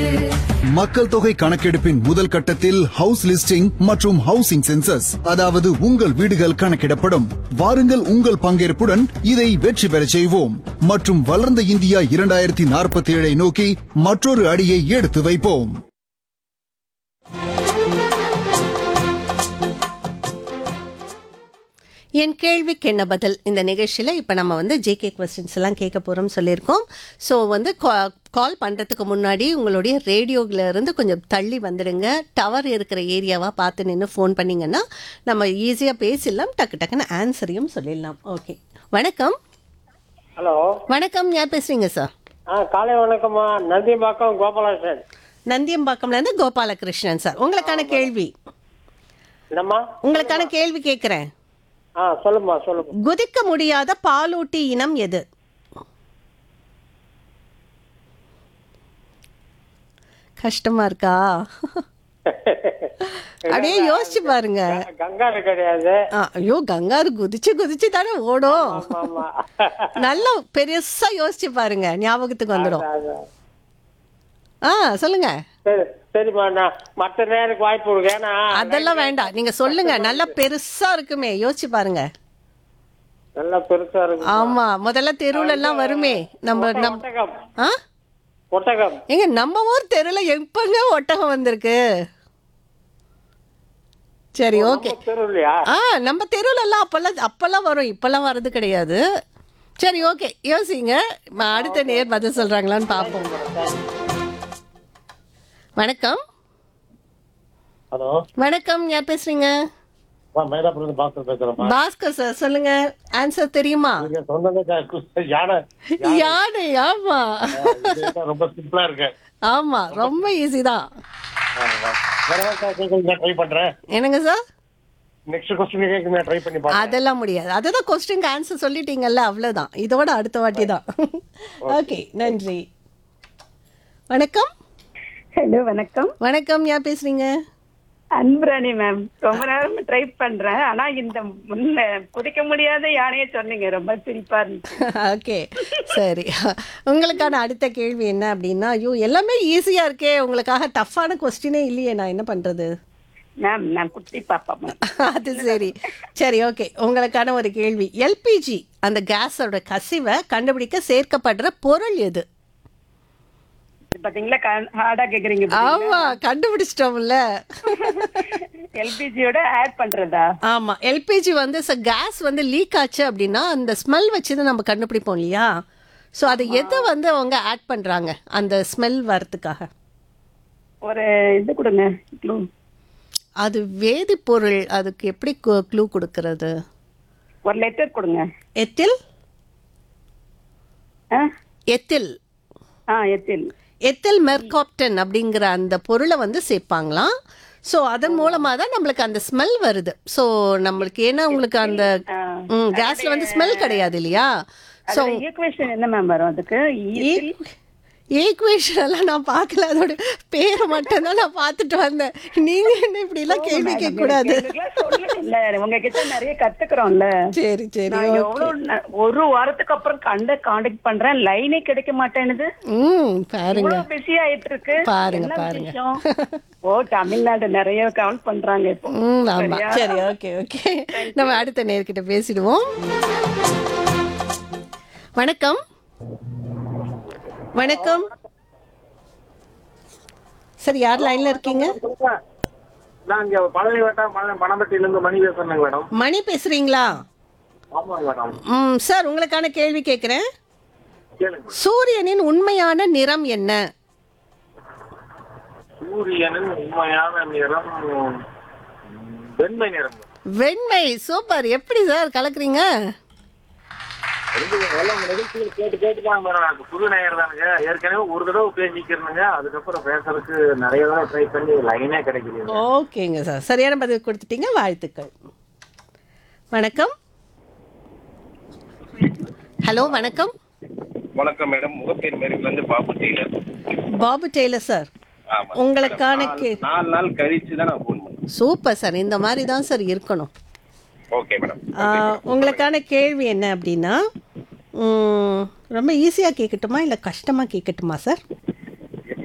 மக்கள் தொகை கணக்கெடுப்பின் முதல் கட்டத்தில் ஹவுஸ் லிஸ்டிங் மற்றும் ஹவுசிங் சென்சஸ் அதாவது உங்கள் வீடுகள் கணக்கிடப்படும் வாருங்கள் உங்கள் பங்கேற்புடன் இதை வெற்றி பெறச் செய்வோம் மற்றும் வளர்ந்த இந்தியா இரண்டாயிரத்தி நாற்பத்தி ஏழை நோக்கி மற்றொரு அடியை எடுத்து வைப்போம் என் கேள்விக்கு என்ன பதில் இந்த நிகழ்ச்சியில் இப்போ நம்ம வந்து ஜேகே கொஸ்டின்ஸ் எல்லாம் கேட்க போகிறோம் சொல்லியிருக்கோம் ஸோ வந்து கால் பண்ணுறதுக்கு முன்னாடி உங்களுடைய ரேடியோவில் இருந்து கொஞ்சம் தள்ளி வந்துடுங்க டவர் இருக்கிற ஏரியாவாக பார்த்து நின்று ஃபோன் பண்ணிங்கன்னா நம்ம ஈஸியாக பேசிடலாம் டக்கு டக்குன்னு ஆன்சரையும் சொல்லிடலாம் ஓகே வணக்கம் ஹலோ வணக்கம் யார் பேசுகிறீங்க சார் ஆ காலை வணக்கம்மா நந்திம்பாக்கம் கோபாலகிருஷ்ணன் நந்தியம்பாக்கம்லேருந்து கோபாலகிருஷ்ணன் சார் உங்களுக்கான கேள்வி என்னம்மா உங்களுக்கான கேள்வி கேட்குறேன் ஆ சொல்லுமா சொல்லுமா குதிக்க முடியாத பாலூட்டி இனம் எது கஷ்டமா இருக்கா அப்படியே யோசிச்சு பாருங்க க- கங்காரு கிடையாது ஆ, ஐயோ கங்காரு குதிச்சு குதிச்சு தானே ஓடும் ஆமா நல்லா பெருசா யோசிச்சு பாருங்க ஞாபகத்துக்கு வந்துடும் அதான். ஆ சொல்லுங்க சரி சரிம்மா நான் மற்ற நேருக்கு வாய்ப்பு கொடுங்க ஏன்னா அதெல்லாம் வேண்டாம் நீங்க சொல்லுங்க நல்லா பெருசா இருக்குமே யோசிச்சு பாருங்க நல்லா பெருசா இருக்கு ஆமா முதல்ல தெருவுல எல்லாம் வருமே நம்ம நம் ஒட்டகம் ஆ ஒட்டகம் ஏங்க நம்ம ஊர் தெருல எப்பங்க ஒட்டகம் வந்திருக்கு சரி ஓகே தெருவில்லையா ஆ நம்ம தெருவுல எல்லாம் அப்பெல்லாம் அப்பெல்லாம் வரும் இப்பெல்லாம் வர்றது கிடையாது சரி ஓகே யோசிங்க ம, அடுத்த நேர் பதில் சொல்றாங்களான்னு பார்ப்போம் வணக்கம் ஹலோ வணக்கம் யார் பேசுறீங்க மயிலாப்பூர்ல பாஸ்கர் பேசுறேம்மா பாஸ்கர் சார் சொல்லுங்க ஆன்சர் தெரியுமா நீங்க சொன்னதே க- யானை யானை ஆமா இது ரொம்ப சிம்பிளா இருக்கு ஆமா ரொம்ப ஈஸி தான் வேற ஏதாவது ட்ரை பண்றேன் என்னங்க சார் நெக்ஸ்ட் கொஸ்டின் கேட்க ட்ரை பண்ணி பாருங்க அதெல்லாம் முடியாது அதுதான் கொஸ்டின் ஆன்சர் சொல்லிட்டீங்கல்ல அவ்வளவுதான் இதோட அடுத்த வாட்டி தான் ஓகே நன்றி வணக்கம் ஹலோ வணக்கம் வணக்கம் யார் பேசுறீங்க அன்புராணி மேம் ரொம்ப நேரம் ட்ரை பண்றேன் ஆனா இந்த முன்ன குதிக்க முடியாத யானையை சொன்னீங்க ரொம்ப சிரிப்பா இருந்துச்சு ஓகே சரி உங்களுக்கான அடுத்த கேள்வி என்ன அப்படின்னா ஐயோ எல்லாமே ஈஸியா இருக்கே உங்களுக்காக டஃப்பான கொஸ்டினே இல்லையே நான் என்ன பண்றது மேம் நான் குட்டி பாப்பா மேம் அது சரி சரி ஓகே உங்களுக்கான ஒரு கேள்வி எல்பிஜி அந்த கேஸோட கசிவை கண்டுபிடிக்க சேர்க்கப்படுற பொருள் எது பாத்தீங்களா ஹார்டா கேக்குறீங்க ஆமா கண்டுபிடிச்சிட்டோம்ல எல்பிஜியோட ஆட் பண்றதா ஆமா எல்பிஜி வந்து கேஸ் வந்து லீக் ஆச்சு அப்படின்னா அந்த ஸ்மெல் வச்சு தான் நம்ம கண்டுபிடிப்போம் இல்லையா ஸோ அதை எதை வந்து அவங்க ஆட் பண்றாங்க அந்த ஸ்மெல் வரதுக்காக ஒரு இது கொடுங்க க்ளூ அது வேதிப்பொருள் அதுக்கு எப்படி க்ளூ கொடுக்கறது ஒரு லெட்டர் கொடுங்க எத்தில் ஆ? எத்தில் ஆ எத்தில் எத்தில் மெர்காப்டன் அப்படிங்கிற அந்த பொருளை வந்து சேர்ப்பாங்களாம் ஸோ அதன் மூலமாக தான் நம்மளுக்கு அந்த ஸ்மெல் வருது ஸோ நம்மளுக்கு ஏன்னா உங்களுக்கு அந்த கேஸில் வந்து ஸ்மெல் கிடையாது இல்லையா ஸோ ஈக்குவேஷன் என்ன மேம் வரும் அதுக்கு ஈத்தில் ஈக்குவேஷன் எல்லாம் நான் பார்க்கல அதோட பேரை மட்டும் தான் நான் பார்த்துட்டு வந்தேன் நீங்க என்ன இப்படி எல்லாம் கேள்வி கேட்க கூடாது எங்களுக்கெல்லாம் சொல்லணும்ல உங்ககிட்ட நிறைய கத்துக்கிறோம்ல சரி சரி நான் எவ்வளவு ந- ஒரு வாரத்துக்கு அப்புறம் கண்ட காண்டாக்ட் பண்றேன் லைனே கிடைக்க மாட்டேனுது ம் பாருங்க இவ்வளவு பிஸி ஆயிட்டு இருக்கு பாருங்க, என்ன பாருங்க. விஷயம்? ஓ தமிழ்நாடு நிறைய கவுண்ட் பண்றாங்க இப்போ ம் ஆமா சரி ஓகே ஓகே நம்ம அடுத்த நேர்கிட்ட பேசிடுவோம் வணக்கம் வணக்கம் சரி யார் லைன்ல இருக்கீங்க நான் இங்க பழனி வட்டம் பணம்பட்டியில இருந்து மணி பேசுறேங்க மேடம் மணி பேசுறீங்களா ஆமாங்க மேடம் ம் சார் உங்களுக்கான கேள்வி கேட்குறேன் கேளுங்க சூரியனின் உண்மையான நிறம் என்ன சூரியனின் உண்மையான நிறம் வெண்மை நிறம் வெண்மை சூப்பர் எப்படி சார் கலக்குறீங்க எல்லாம் நிகழ்ச்சிகள் கேட்டு கேட்டு தான் மேடம் எனக்கு புது நேயர் தானுங்க ஏற்கனவே ஒரு தடவை பேசிக்கிறேனுங்க அதுக்கப்புறம் பேசுறதுக்கு நிறைய தடவை ட்ரை பண்ணி லைனே கிடைக்கல ஓகேங்க சார் சரியான பதில் கொடுத்துட்டீங்க வாழ்த்துக்கள் வணக்கம் ஹலோ வணக்கம் வணக்கம் மேடம் முகப்பேர் மேரில இருந்து Babu tailor Babu tailor sir ஆமா உங்களுக்கான நாலு- கே- நாலு நாள் கழிச்சு தான் நான் ஃபோன் பண்ணேன் சூப்பர் சார் இந்த மாதிரி தான் சார் இருக்கணும் ஓகே மேடம் ஆ, உங்களுக்கான கேள்வி என்ன அப்படின்னா ம், ரொம்ப ஈஸியாக கேட்கட்டுமா இல்லை கஷ்டமாக கேட்கட்டுமா சார்